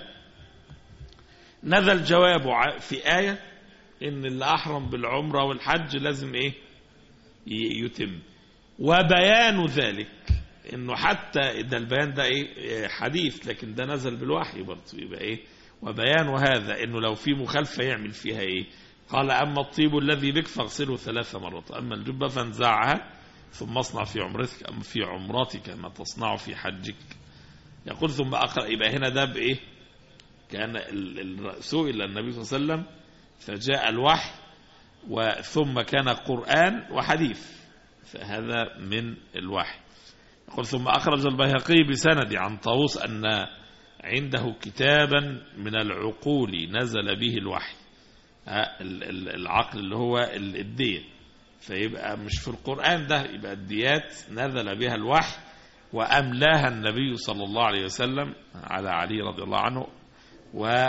نزل جوابه في آية إن اللي أحرم بالعمرة والحج لازم إيه يتم وبيان ذلك إنه حتى ده البيان ده إيه حديث لكن ده نزل بالوحي برضه يبقى إيه وبيان هذا إنه لو في مخالفة يعمل فيها إيه قال أما الطيب الذي بك فاغسله ثلاث مرات أما الجبة فانزعها ثم اصنع في عمرتك في عمرتك ما تصنع في حجك يقول ثم أقرأ يبقى هنا ده بإيه كان سئل النبي صلى الله عليه وسلم فجاء الوحي وثم كان قرآن وحديث فهذا من الوحي يقول ثم أخرج البيهقي بسند عن طاووس أن عنده كتابا من العقول نزل به الوحي العقل اللي هو الدية فيبقى مش في القرآن ده يبقى الديات نزل بها الوحي وأملاها النبي صلى الله عليه وسلم على علي رضي الله عنه و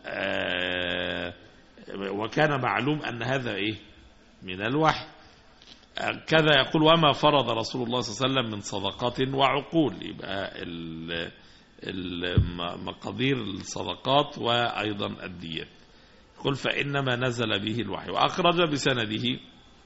وكان معلوم أن هذا إيه من الوحي كذا يقول وما فرض رسول الله صلى الله عليه وسلم من صدقات وعقول يبقى الم- مقادير الصدقات وأيضا الديات قل فإنما نزل به الوحي وأخرج بسنده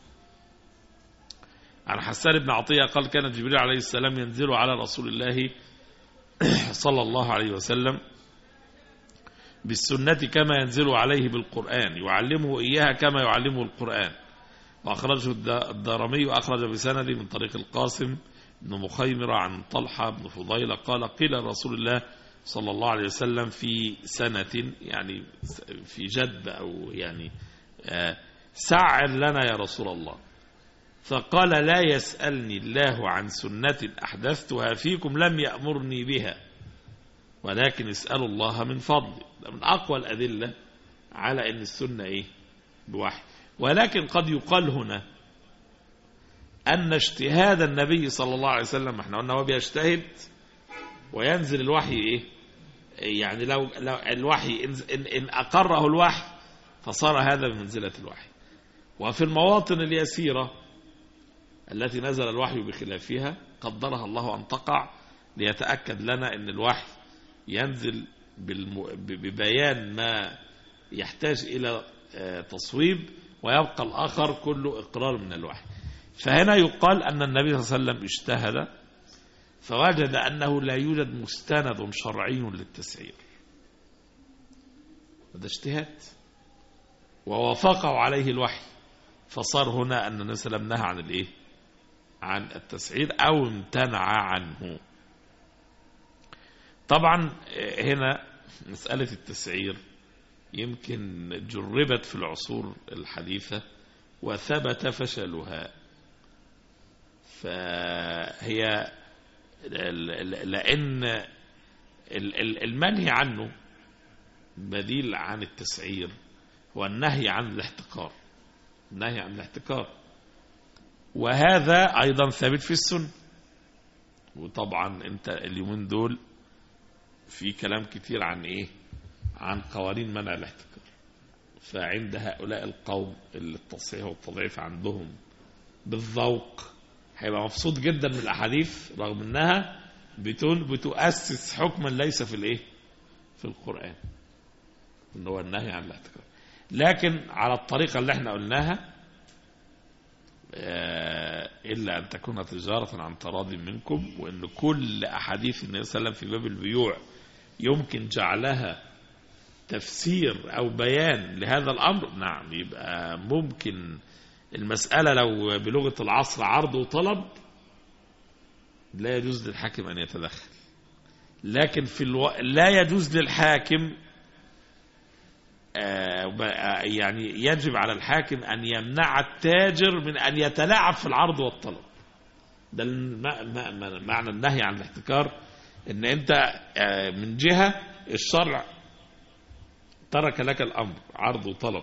عن حسان بن عطية قال كان جبريل عليه السلام ينزل على رسول الله صلى الله عليه وسلم بالسنة كما ينزل عليه بالقرآن يعلمه إياها كما يعلمه القرآن وأخرجه الد- الدارمي وأخرج بسند من طريق القاسم بن مخيمرة عن طلحة بن فضيلة قال قيل لرسول الله صلى الله عليه وسلم في سنة يعني في جد أو يعني آه، سعر لنا يا رسول الله فقال لا يسألني الله عن سنة أحدثتها فيكم لم يأمرني بها ولكن اسألوا الله من فضله ده من أقوى الأدلة على أن السنة إيه بوحي ولكن قد يقال هنا أن اجتهاد النبي صلى الله عليه وسلم احنا قلنا هو بيجتهد وينزل الوحي إيه يعني لو, لو الوحي إن, إن, إن أقره الوحي فصار هذا بمنزلة الوحي وفي المواطن اليسيرة التي نزل الوحي بخلافها قدرها الله أن تقع ليتأكد لنا أن الوحي ينزل بالم... ب- ببيان ما يحتاج إلى آه، تصويب ويبقى الآخر كله إقرار من الوحي فهنا يقال أن النبي صلى الله عليه وسلم اجتهد فوجد أنه لا يوجد مستند شرعي للتسعير هذا اجتهاد ووافقه عليه الوحي فصار هنا أن النبي صلى الله عليه وسلم نهى عن الإيه عن التسعير أو امتنع عنه طبعا آه، هنا مسألة التسعير يمكن جربت في العصور الحديثة وثبت فشلها فهي ل- ل- لأن ال- ال- المنهي عنه بديل عن التسعير هو النهي عن الاحتكار النهي عن الاحتكار وهذا أيضا ثابت في السنة وطبعا انت اليومين دول في كلام كتير عن ايه عن قوانين منع الاحتكار فعند هؤلاء القوم اللي التصحيح والتضعيف عندهم بالذوق هيبقى مبسوط جدا من الاحاديث رغم انها بتون بتؤسس حكما ليس في الايه في القران ان هو النهي عن الاحتكار لكن على الطريقه اللي احنا قلناها آه، إلا أن تكون تجارة عن تراض منكم وأن كل أحاديث النبي صلى الله عليه وسلم في باب البيوع يمكن جعلها تفسير أو بيان لهذا الأمر نعم يبقى ممكن المسألة لو بلغة العصر عرض وطلب لا يجوز للحاكم أن يتدخل لكن في الو... لا يجوز للحاكم آه، ب- آه، يعني يجب على الحاكم أن يمنع التاجر من أن يتلاعب في العرض والطلب ده الم- م- م- معنى النهي عن الاحتكار ان انت آه، من جهة الشرع ترك لك الامر عرض وطلب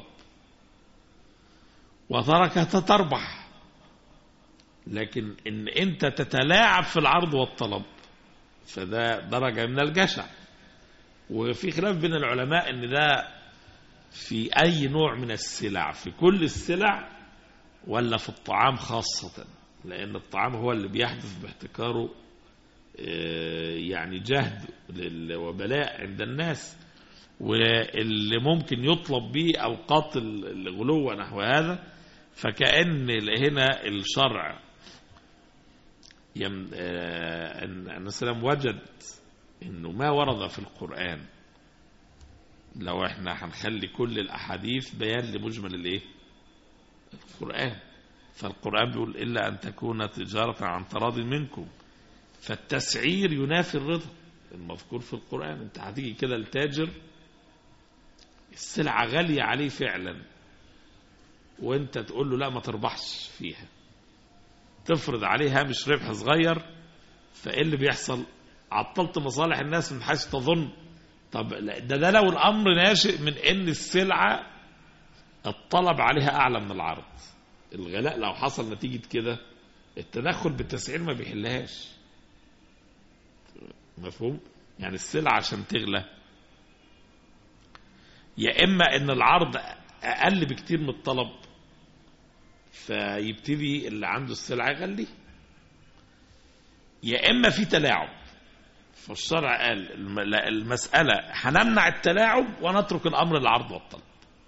وتركك تربح لكن ان انت تتلاعب في العرض والطلب فده درجة من الجشع وفي خلاف بين العلماء ان ده في اي نوع من السلع في كل السلع ولا في الطعام خاصة لان الطعام هو اللي بيحدث باحتكاره آه، يعني جهد لل- وبلاء عند الناس واللي ممكن يطلب به اوقات ال- الغلو ونحو هذا فكأن هنا الشرع يم آه، ان النبي صلى الله عليه وسلم وجد انه ما ورد في القرآن لو احنا هنخلي كل الاحاديث بيان لمجمل الايه القرآن فالقرآن بيقول إلا أن تكون تجارة عن تراض منكم فالتسعير ينافي الرضا المذكور في القرآن انت هتيجي كده التاجر السلعة غالية عليه فعلا وانت تقول له لا ما تربحش فيها تفرض عليه هامش ربح صغير فايه اللي بيحصل عطلت مصالح الناس من حيث تظن طب لا، ده ده لو الامر ناشئ من ان السلعه الطلب عليها اعلى من العرض الغلاء لو حصل نتيجه كده التدخل بالتسعير ما بيحلهاش مفهوم يعني السلعه عشان تغلى يا اما ان العرض اقل بكتير من الطلب فيبتدي اللي عنده السلعه يغلي يا اما في تلاعب فالشرع قال الم- لا، المسألة هنمنع التلاعب ونترك الأمر للعرض والطلب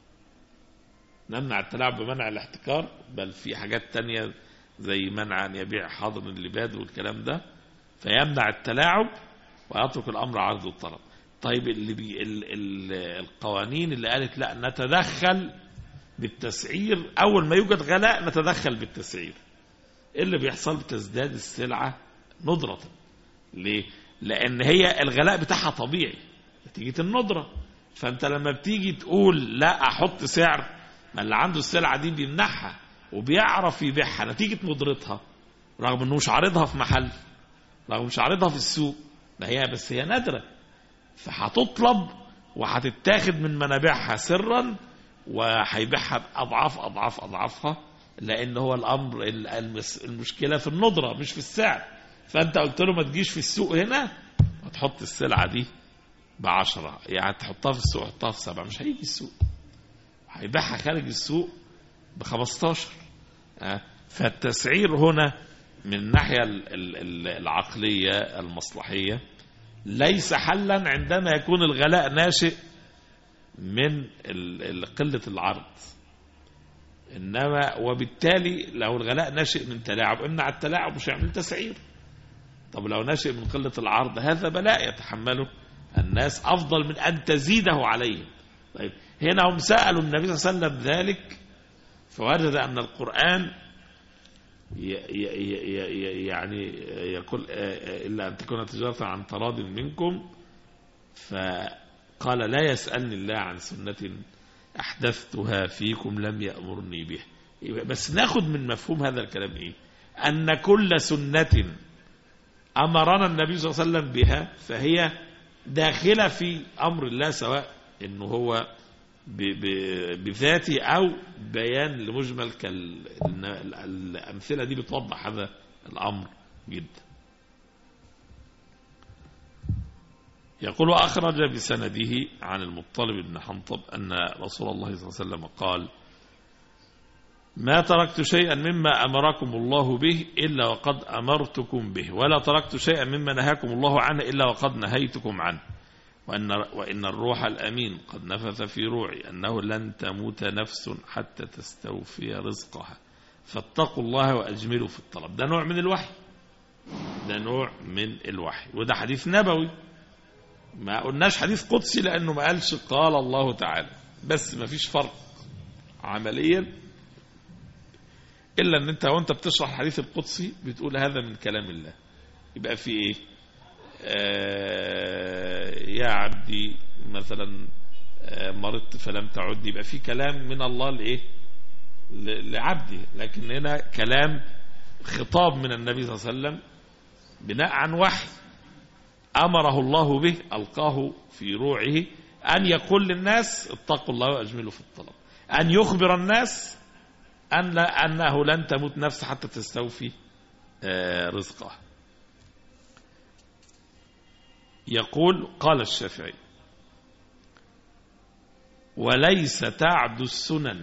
نمنع التلاعب بمنع الاحتكار بل في حاجات تانية زي منع أن يبيع حاضر اللباد والكلام ده فيمنع التلاعب ويترك الأمر عرض والطلب طيب اللي بي ال ال القوانين اللي قالت لا نتدخل بالتسعير أول ما يوجد غلاء نتدخل بالتسعير إيه اللي بيحصل بتزداد السلعة ندرة ليه؟ لأن هي الغلاء بتاعها طبيعي نتيجة الندرة فأنت لما بتيجي تقول لا أحط سعر ما اللي عنده السلعة دي بيمنعها وبيعرف يبيعها نتيجة ندرتها رغم انه مش عارضها في محل رغم مش عارضها في السوق ده هي بس هي نادرة فهتطلب وهتتاخد من منابعها سرا وهيبيعها بأضعاف أضعاف أضعافها لأن هو الأمر ال- المس- المشكلة في الندرة مش في السعر فأنت قلت له ما تجيش في السوق هنا وتحط السلعة دي بعشرة يعني تحطها في السوق حطها في سبعة مش هيجي السوق هيبيعها خارج السوق ب 15 آه، فالتسعير هنا من الناحية ال- ال- ال- العقلية المصلحية ليس حلا عندما يكون الغلاء ناشئ من ال- ال- قلة العرض إنما وبالتالي لو الغلاء ناشئ من تلاعب امنع التلاعب مش هيعمل تسعير طب لو ناشئ من قلة العرض هذا بلاء يتحمله الناس أفضل من أن تزيده عليهم طيب هنا هم سألوا النبي صلى الله عليه وسلم ذلك فوجد أن القرآن ي- ي- ي- ي- يعني يقول آه، آه، إلا أن تكون تجارة عن تراض منكم فقال لا يسألني الله عن سنة أحدثتها فيكم لم يأمرني به يبقى بس ناخد من مفهوم هذا الكلام إيه أن كل سنة أمرنا النبي صلى الله عليه وسلم بها فهي داخلة في أمر الله سواء إنه هو ب- ب- بذاته أو بيان لمجمل كال الن- ال- الأمثلة دي بتوضح هذا الأمر جدا يقول أخرج بسنده عن المطلب بن حنطب أن رسول الله صلى الله عليه وسلم قال ما تركت شيئا مما أمركم الله به إلا وقد أمرتكم به ولا تركت شيئا مما نهاكم الله عنه إلا وقد نهيتكم عنه وأن, وإن الروح الأمين قد نفث في روعي أنه لن تموت نفس حتى تستوفي رزقها فاتقوا الله وأجملوا في الطلب ده نوع من الوحي ده نوع من الوحي وده حديث نبوي ما قلناش حديث قدسي لأنه ما قالش قال الله تعالى بس ما فيش فرق عمليا إلا أن أنت وأنت بتشرح الحديث القدسي بتقول هذا من كلام الله يبقى في إيه آه يا عبدي مثلا آه مرضت فلم تعد يبقى في كلام من الله لإيه ل- لعبدي لكن هنا كلام خطاب من النبي صلى الله عليه وسلم بناء عن وحي أمره الله به ألقاه في روعه أن يقول للناس اتقوا الله وأجملوا في الطلب أن يخبر الناس أن أنه لن تموت نفس حتى تستوفي آه، رزقها يقول قال الشافعي وليس تعد السنن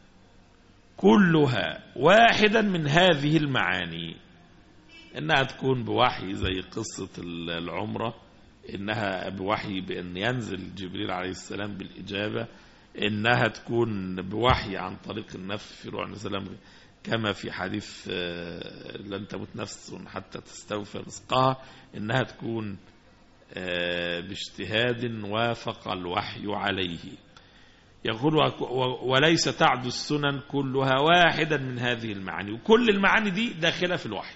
كلها واحدا من هذه المعاني انها تكون بوحي زي قصة العمرة انها بوحي بان ينزل جبريل عليه السلام بالاجابة انها تكون بوحي عن طريق النفس في روح عليه السلام كما في حديث آه، لن تموت نفس حتى تستوفي رزقها انها تكون آه، باجتهاد وافق الوحي عليه يقول وك- و- وليس تعد السنن كلها واحدا من هذه المعاني وكل المعاني دي داخلة في الوحي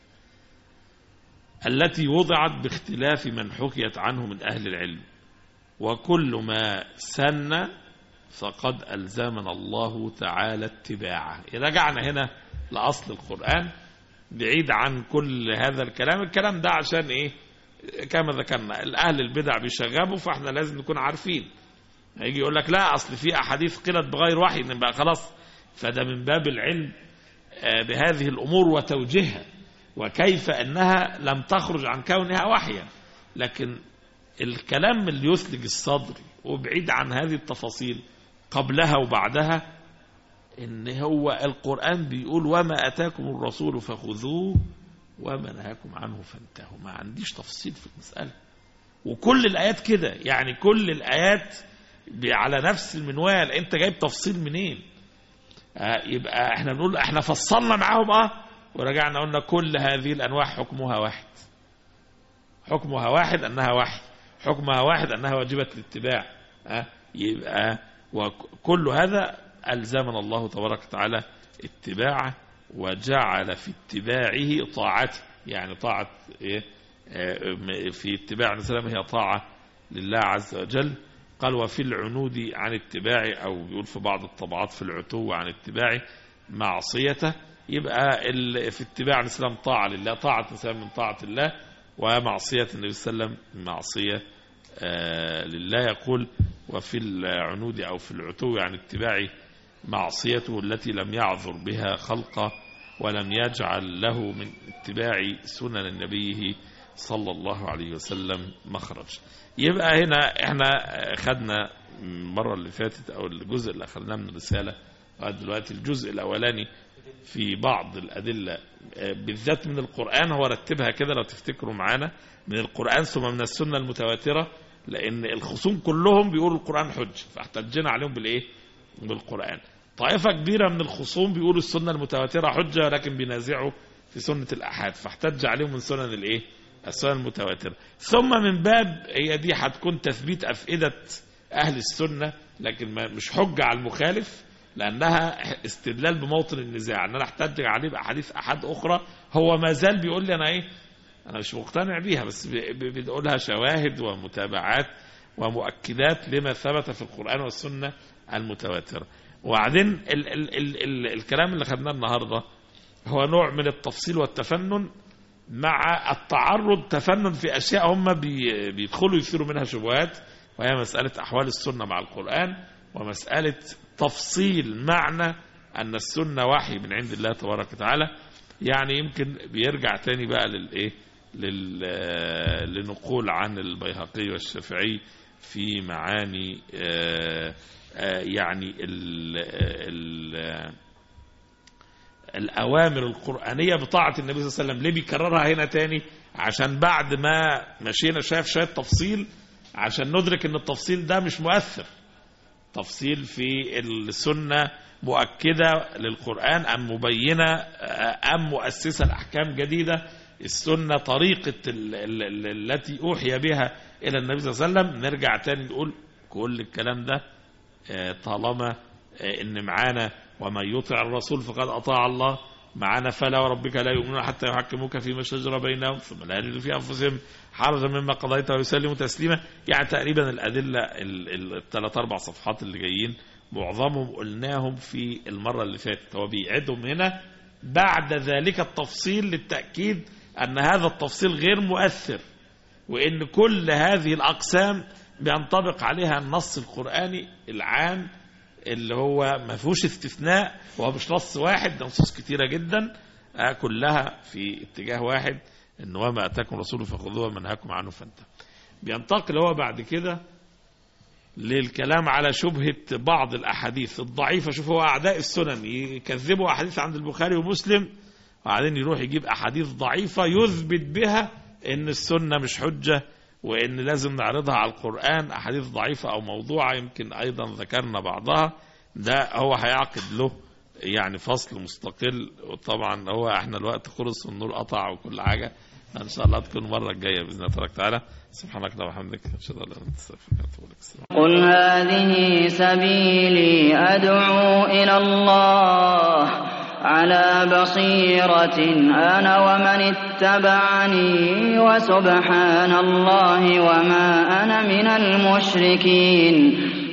التي وضعت باختلاف من حكيت عنه من أهل العلم وكل ما سن فقد ألزمنا الله تعالى اتباعه رجعنا هنا لأصل القرآن بعيد عن كل هذا الكلام الكلام ده عشان إيه كما ذكرنا الأهل البدع بيشغبوا فإحنا لازم نكون عارفين هيجي يقول لك لا أصل في أحاديث قيلت بغير وحي نبقى خلاص فده من باب العلم آه، بهذه الأمور وتوجيهها وكيف أنها لم تخرج عن كونها وحيا لكن الكلام اللي يثلج الصدر وبعيد عن هذه التفاصيل قبلها وبعدها ان هو القرآن بيقول وما أتاكم الرسول فخذوه وما نهاكم عنه فانتهوا ما عنديش تفصيل في المسألة وكل الآيات كده يعني كل الآيات ب- على نفس المنوال انت جايب تفصيل منين آه يبقى احنا بنقول احنا فصلنا معاهم اه ورجعنا قلنا كل هذه الانواع حكمها واحد حكمها واحد انها وحي حكمها واحد انها واجبة الاتباع آه يبقى وكل هذا الزمنا الله تبارك وتعالى اتباعه وجعل في اتباعه طاعته يعني طاعة إيه؟ آه، في اتباع الإسلام هي طاعة لله عز وجل قال وفي العنود عن اتباعه أو بيقول في بعض الطبعات في العتو عن اتباعه معصيته يبقى ال- في اتباع الإسلام طاعة لله طاعة الإسلام من طاعة الله ومعصية النبي صلى الله عليه وسلم معصية آه، لله يقول وفي العنود أو في العتو عن اتباعه معصيته التي لم يعذر بها خلقه ولم يجعل له من اتباع سنن نبيه صلى الله عليه وسلم مخرج يبقى هنا احنا خدنا المرة اللي فاتت او الجزء اللي اخذناه من الرسالة لغاية دلوقتي الجزء الاولاني في بعض الادلة آه، بالذات من القرآن هو رتبها كده لو تفتكروا معانا من القرآن ثم من السنة المتواترة لان الخصوم كلهم بيقولوا القرآن حج فاحتجنا عليهم بالايه بالقرآن طائفة كبيرة من الخصوم بيقولوا السنة المتواترة حجة لكن بينازعوا في سنة الأحاد فاحتج عليهم من سنن الإيه؟ السنن المتواترة ثم من باب هي دي هتكون تثبيت أفئدة أهل السنة لكن ما مش حجة على المخالف لأنها استدلال بموطن النزاع أن أنا أحتج عليه بأحاديث أحد أخرى هو ما زال بيقول لي أنا إيه أنا مش مقتنع بيها بس ب- ب- بنقولها شواهد ومتابعات ومؤكدات لما ثبت في القرآن والسنة المتواترة وبعدين ال ال ال ال الكلام اللي خدناه النهاردة هو نوع من التفصيل والتفنن مع التعرض تفنن في أشياء هم بي بيدخلوا يثيروا منها شبهات وهي مسألة أحوال السنة مع القرآن ومسألة تفصيل معنى أن السنة وحي من عند الله تبارك وتعالى يعني يمكن بيرجع تاني بقى للإيه لل لنقول عن البيهقي والشافعي في معاني آه، آه، يعني ال ال الأوامر القرآنية بطاعة النبي صلى الله عليه وسلم ليه بيكررها هنا تاني عشان بعد ما مشينا شاف شوية تفصيل عشان ندرك ان التفصيل ده مش مؤثر تفصيل في السنة مؤكدة للقرآن أم مبينة أم مؤسسة لأحكام جديدة السنة طريقة ال- ال- ال- التي أوحي بها إلى النبي صلى الله عليه وسلم نرجع تاني نقول كل الكلام ده آه، طالما آه، ان معانا ومن يطع الرسول فقد اطاع الله معانا فلا وربك لا يؤمنون حتى يحكموك فيما شجر بينهم ثم لا يجد في انفسهم حرجا مما قضيت ويسلموا تسليما يعني تقريبا الادله الثلاث اربع صفحات اللي جايين معظمهم قلناهم في المره اللي فاتت هو بيعدهم هنا بعد ذلك التفصيل للتاكيد ان هذا التفصيل غير مؤثر وان كل هذه الاقسام بينطبق عليها النص القراني العام اللي هو ما فيهوش استثناء وهو مش نص واحد ده نصوص كتيره جدا آه، كلها في اتجاه واحد ان وما اتاكم رسول فخذوه وما نهاكم عنه فانتهوا بينتقل هو بعد كده للكلام على شبهة بعض الأحاديث الضعيفة شوف هو أعداء السنن يكذبوا أحاديث عند البخاري ومسلم وبعدين يروح يجيب أحاديث ضعيفة يثبت بها إن السنة مش حجة وإن لازم نعرضها على القرآن أحاديث ضعيفة أو موضوعة يمكن أيضا ذكرنا بعضها ده هو هيعقد له يعني فصل مستقل وطبعا هو احنا الوقت خلص والنور قطع وكل حاجة ان شاء الله تكون المره الجايه باذن الله تبارك وتعالى سبحانك اللهم وبحمدك اشهد ان لا اله الا انت استغفرك واتوب اليك السلام قل هذه سبيلي أدعو إلى الله على بصيرة أنا ومن اتبعني وسبحان الله وما أنا من المشركين